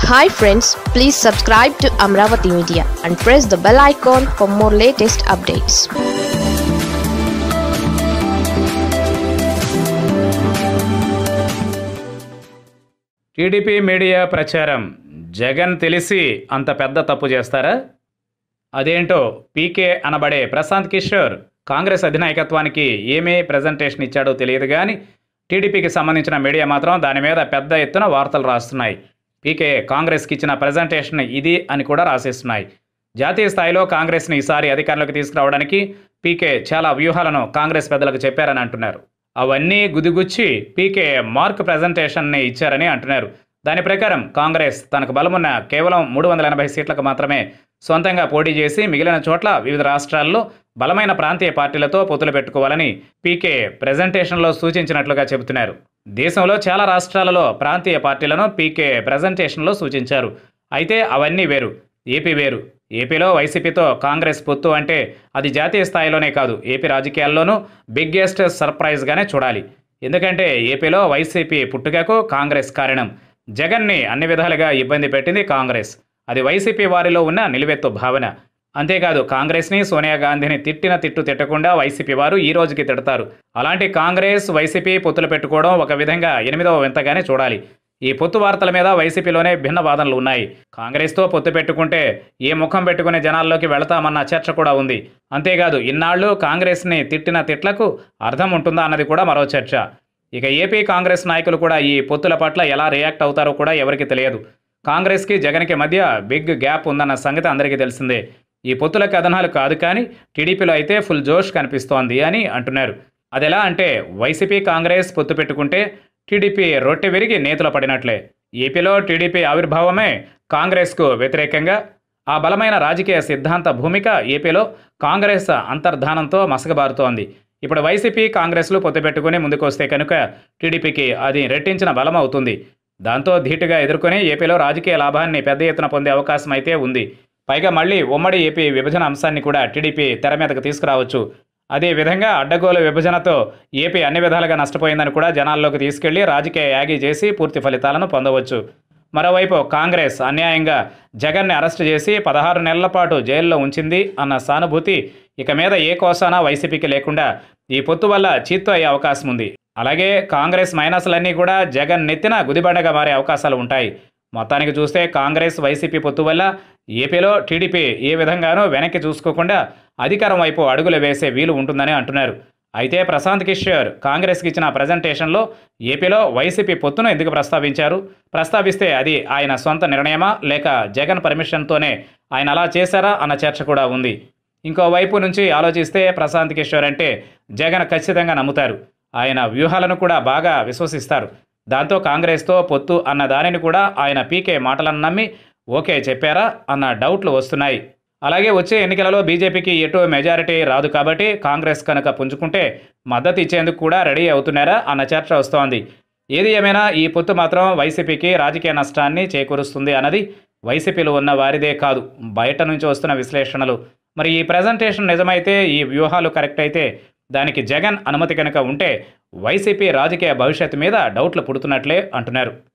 hi friends please subscribe to Amaravati media and press the bell icon for more latest updates TDP media ప్రచారం జగన్ తెలిసి అంత పెద్ద తప్పు చేస్తారా అదేంటో పీకే అనబడే ప్రశాంత్ కిషోర్ కాంగ్రెస్ అధినాయకత్వానికి ఏమీ ప్రజెంటేషన్ ఇచ్చాడో తెలియదు కానీ టీడీపీకి సంబంధించిన మీడియా మాత్రం దాని మీద పెద్ద ఎత్తున వార్తలు రాస్తున్నాయి పీకే కాంగ్రెస్కి ఇచ్చిన ప్రజెంటేషన్ ఇది అని కూడా రాసేస్తున్నాయి జాతీయ స్థాయిలో కాంగ్రెస్ని ఈసారి అధికారంలోకి తీసుకురావడానికి పీకే చాలా వ్యూహాలను కాంగ్రెస్ పెద్దలకు చెప్పారని అంటున్నారు అవన్నీ గుదిగుచ్చి పీకే మార్క్ ప్రజెంటేషన్ని ఇచ్చారని అంటున్నారు దాని ప్రకారం కాంగ్రెస్ తనకు బలమున్న కేవలం మూడు వందల ఎనభై సీట్లకు మాత్రమే సొంతంగా పోటీ చేసి మిగిలిన చోట్ల వివిధ రాష్ట్రాల్లో బలమైన ప్రాంతీయ పార్టీలతో పొత్తులు పెట్టుకోవాలని పీకే ప్రజెంటేషన్లో సూచించినట్లుగా చెబుతున్నారు దేశంలో చాలా రాష్ట్రాలలో ప్రాంతీయ పార్టీలను పీకే ప్రజెంటేషన్లో సూచించారు అయితే అవన్నీ వేరు ఏపీ వేరు ఏపీలో వైసీపీతో కాంగ్రెస్ పొత్తు అంటే అది జాతీయ స్థాయిలోనే కాదు ఏపీ రాజకీయాల్లోనూ బిగ్గెస్ట్ సర్ప్రైజ్గానే చూడాలి ఎందుకంటే ఏపీలో వైసీపీ పుట్టుకకు కాంగ్రెస్ కారణం జగన్ని అన్ని విధాలుగా ఇబ్బంది పెట్టింది కాంగ్రెస్ అది వైసీపీ వారిలో ఉన్న నిలువెత్తు భావన అంతేకాదు కాంగ్రెస్ని సోనియా గాంధీని తిట్టిన తిట్టు తిట్టకుండా వైసీపీ వారు ఈ రోజుకి తిడతారు అలాంటి కాంగ్రెస్ వైసీపీ పొత్తులు పెట్టుకోవడం ఒక విధంగా ఎనిమిదవ వింతగానే చూడాలి ఈ పొత్తు వార్తల మీద వైసీపీలోనే భిన్న వాదనలు ఉన్నాయి కాంగ్రెస్తో పొత్తు పెట్టుకుంటే ఏ ముఖం పెట్టుకునే జనాల్లోకి వెళతామన్న చర్చ కూడా ఉంది అంతేకాదు ఇన్నాళ్ళు కాంగ్రెస్ని తిట్టిన తిట్లకు అర్థం ఉంటుందా అన్నది కూడా మరో చర్చ ఇక ఏపీ కాంగ్రెస్ నాయకులు కూడా ఈ పొత్తుల పట్ల ఎలా రియాక్ట్ అవుతారో కూడా ఎవరికి తెలియదు కాంగ్రెస్కి జగన్కి మధ్య బిగ్ గ్యాప్ ఉందన్న సంగతి అందరికీ తెలిసిందే ఈ పొత్తుల కథనాలు కాదు కానీ టీడీపీలో అయితే ఫుల్ జోష్ కనిపిస్తోంది అని అంటున్నారు అదెలా అంటే వైసీపీ కాంగ్రెస్ పొత్తు పెట్టుకుంటే టీడీపీ రొట్టె విరిగి నేతలు పడినట్లే ఏపీలో టీడీపీ ఆవిర్భావమే కాంగ్రెస్కు వ్యతిరేకంగా ఆ బలమైన రాజకీయ సిద్ధాంత భూమిక ఏపీలో కాంగ్రెస్ అంతర్ధానంతో మసకబారుతోంది ఇప్పుడు వైసీపీ కాంగ్రెస్లు పొత్తు పెట్టుకుని ముందుకొస్తే కనుక టీడీపీకి అది రెట్టించిన బలం అవుతుంది దాంతో ధీటుగా ఎదుర్కొని ఏపీలో రాజకీయ లాభాన్ని పెద్ద ఎత్తున పొందే అవకాశం అయితే ఉంది పైగా మళ్ళీ ఉమ్మడి ఏపీ విభజన అంశాన్ని కూడా టీడీపీ తెర మీదకు తీసుకురావచ్చు అదే విధంగా అడ్డగోలు విభజనతో ఏపీ అన్ని విధాలుగా నష్టపోయిందని కూడా జనాల్లోకి తీసుకెళ్లి రాజకీయ యాగి చేసి పూర్తి ఫలితాలను పొందవచ్చు మరోవైపు కాంగ్రెస్ అన్యాయంగా జగన్ని అరెస్టు చేసి పదహారు నెలల పాటు జైల్లో ఉంచింది అన్న సానుభూతి ఇక మీద ఏ కోసానా వైసీపీకి లేకుండా ఈ పొత్తు వల్ల చీత్తు అయ్యే అవకాశం ఉంది అలాగే కాంగ్రెస్ మైనస్లన్నీ కూడా జగన్ నెత్తిన గుదిబండగా మారే అవకాశాలు ఉంటాయి మొత్తానికి చూస్తే కాంగ్రెస్ వైసీపీ పొత్తు వల్ల ఏపీలో టీడీపీ ఏ విధంగానూ వెనక్కి చూసుకోకుండా అధికారం వైపు అడుగులు వేసే వీలు ఉంటుందని అంటున్నారు అయితే ప్రశాంత్ కిషోర్ కాంగ్రెస్కి ఇచ్చిన ప్రజెంటేషన్లో ఏపీలో వైసీపీ పొత్తును ఎందుకు ప్రస్తావించారు ప్రస్తావిస్తే అది ఆయన సొంత నిర్ణయమా లేక జగన్ పర్మిషన్తోనే ఆయన అలా చేశారా అన్న చర్చ కూడా ఉంది ఇంకో వైపు నుంచి ఆలోచిస్తే ప్రశాంత్ కిషోర్ అంటే జగన్ ఖచ్చితంగా నమ్ముతారు ఆయన వ్యూహాలను కూడా బాగా విశ్వసిస్తారు దాంతో కాంగ్రెస్తో పొత్తు అన్న దానిని కూడా ఆయన పీకే మాటలను నమ్మి ఓకే చెప్పారా అన్న డౌట్లు వస్తున్నాయి అలాగే వచ్చే ఎన్నికలలో బీజేపీకి ఎటు మెజారిటీ రాదు కాబట్టి కాంగ్రెస్ కనుక పుంజుకుంటే మద్దతు ఇచ్చేందుకు కూడా రెడీ అవుతున్నారా అన్న చర్చ వస్తోంది ఏది ఏమైనా ఈ పొత్తు మాత్రం వైసీపీకి రాజకీయ నష్టాన్ని చేకూరుస్తుంది అన్నది వైసీపీలో ఉన్న వారిదే కాదు బయట నుంచి వస్తున్న విశ్లేషణలు మరి ఈ ప్రజెంటేషన్ నిజమైతే ఈ వ్యూహాలు కరెక్ట్ అయితే దానికి జగన్ అనుమతి కనుక ఉంటే వైసీపీ రాజకీయ భవిష్యత్తు మీద డౌట్లు పుడుతున్నట్లే అంటున్నారు